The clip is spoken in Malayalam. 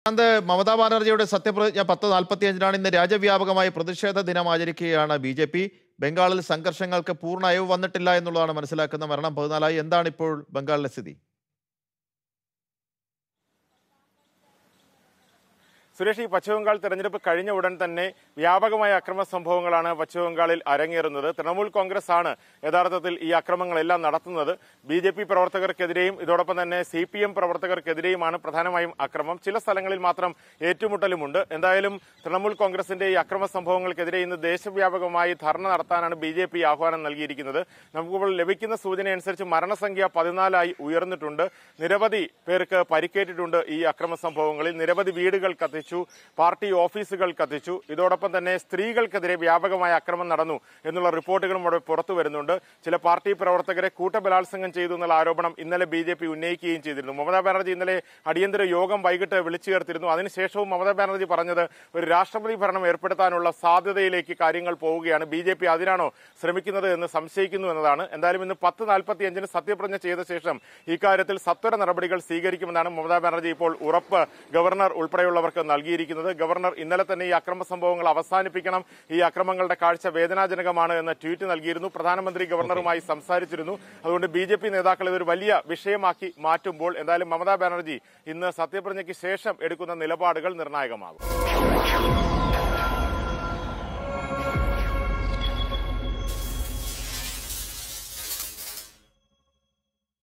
അത് മമതാ ബാനർജിയുടെ സത്യപ്രതിജ്ഞ പത്ത് നാൽപ്പത്തി അഞ്ചിനാണ് ഇന്ന് രാജ്യവ്യാപകമായി പ്രതിഷേധ ദിനം ആചരിക്കുകയാണ് ബി ജെ പി ബംഗാളിൽ സംഘർഷങ്ങൾക്ക് പൂർണ്ണ അയവ് വന്നിട്ടില്ല എന്നുള്ളതാണ് മനസ്സിലാക്കുന്ന മരണം പതിനാലായി എന്താണ് ഇപ്പോൾ ബംഗാളിലെ സ്ഥിതി സുരേഷ് ഈ പശ്ചിമബംഗാൾ തെരഞ്ഞെടുപ്പ് കഴിഞ്ഞ ഉടൻ തന്നെ വ്യാപകമായ അക്രമ സംഭവങ്ങളാണ് പശ്ചിമബംഗാളിൽ അരങ്ങേറുന്നത് തൃണമൂൽ കോൺഗ്രസ് ആണ് യഥാർത്ഥത്തിൽ ഈ അക്രമങ്ങളെല്ലാം നടത്തുന്നത് ബി ജെ പി പ്രവർത്തകർക്കെതിരെയും ഇതോടൊപ്പം തന്നെ സി പി എം പ്രവർത്തകർക്കെതിരെയുമാണ് പ്രധാനമായും അക്രമം ചില സ്ഥലങ്ങളിൽ മാത്രം ഏറ്റുമുട്ടലുമുണ്ട് എന്തായാലും തൃണമൂൽ കോൺഗ്രസിന്റെ ഈ അക്രമ സംഭവങ്ങൾക്കെതിരെ ഇന്ന് ദേശവ്യാപകമായി ധർണ നടത്താനാണ് ബി ജെ പി ആഹ്വാനം നൽകിയിരിക്കുന്നത് നമുക്കിപ്പോൾ ലഭിക്കുന്ന സൂചന അനുസരിച്ച് മരണസംഖ്യ പതിനാലായി ഉയർന്നിട്ടുണ്ട് നിരവധി പേർക്ക് പരിക്കേറ്റിട്ടുണ്ട് ഈ അക്രമ സംഭവങ്ങളിൽ നിരവധി വീടുകൾ കത്തിച്ചു പാർട്ടി ഓഫീസുകൾ കത്തിച്ചു ഇതോടൊപ്പം തന്നെ സ്ത്രീകൾക്കെതിരെ വ്യാപകമായ അക്രമം നടന്നു എന്നുള്ള റിപ്പോർട്ടുകളും ഇവിടെ പുറത്തു വരുന്നുണ്ട് ചില പാർട്ടി പ്രവർത്തകരെ കൂട്ടബലാത്സംഗം ചെയ്തു എന്നുള്ള ആരോപണം ഇന്നലെ ബി ജെ പി ഉന്നയിക്കുകയും ചെയ്തിരുന്നു മമതാ ബാനർജി ഇന്നലെ അടിയന്തര യോഗം വൈകിട്ട് വിളിച്ചു ചേർത്തിരുന്നു അതിനുശേഷവും മമതാ ബാനർജി പറഞ്ഞത് ഒരു രാഷ്ട്രപതി ഭരണം ഏർപ്പെടുത്താനുള്ള സാധ്യതയിലേക്ക് കാര്യങ്ങൾ പോവുകയാണ് ബി ജെ പി അതിനാണോ ശ്രമിക്കുന്നത് എന്ന് സംശയിക്കുന്നു എന്നതാണ് എന്തായാലും ഇന്ന് പത്ത് നാൽപ്പത്തി അഞ്ചിന് സത്യപ്രതിജ്ഞ ചെയ്ത ശേഷം ഇക്കാര്യത്തിൽ സത്വര നടപടികൾ സ്വീകരിക്കുമെന്നാണ് മമതാ ബാനർജി ഇപ്പോൾ ഉറപ്പ് ഗവർണർ ഉൾപ്പെടെയുള്ളവർക്ക് നൽകിയിരിക്കുന്നത് ഗവർണർ ഇന്നലെ തന്നെ ഈ അക്രമ സംഭവങ്ങൾ അവസാനിപ്പിക്കണം ഈ അക്രമങ്ങളുടെ കാഴ്ച വേദനാജനകമാണ് എന്ന ട്വീറ്റ് നൽകിയിരുന്നു പ്രധാനമന്ത്രി ഗവർണറുമായി സംസാരിച്ചിരുന്നു അതുകൊണ്ട് ബി ജെ പി നേതാക്കൾ ഇതൊരു വലിയ വിഷയമാക്കി മാറ്റുമ്പോൾ എന്തായാലും മമതാ ബാനർജി ഇന്ന് സത്യപ്രതിജ്ഞയ്ക്ക് ശേഷം എടുക്കുന്ന നിലപാടുകൾ നിർണായകമാകും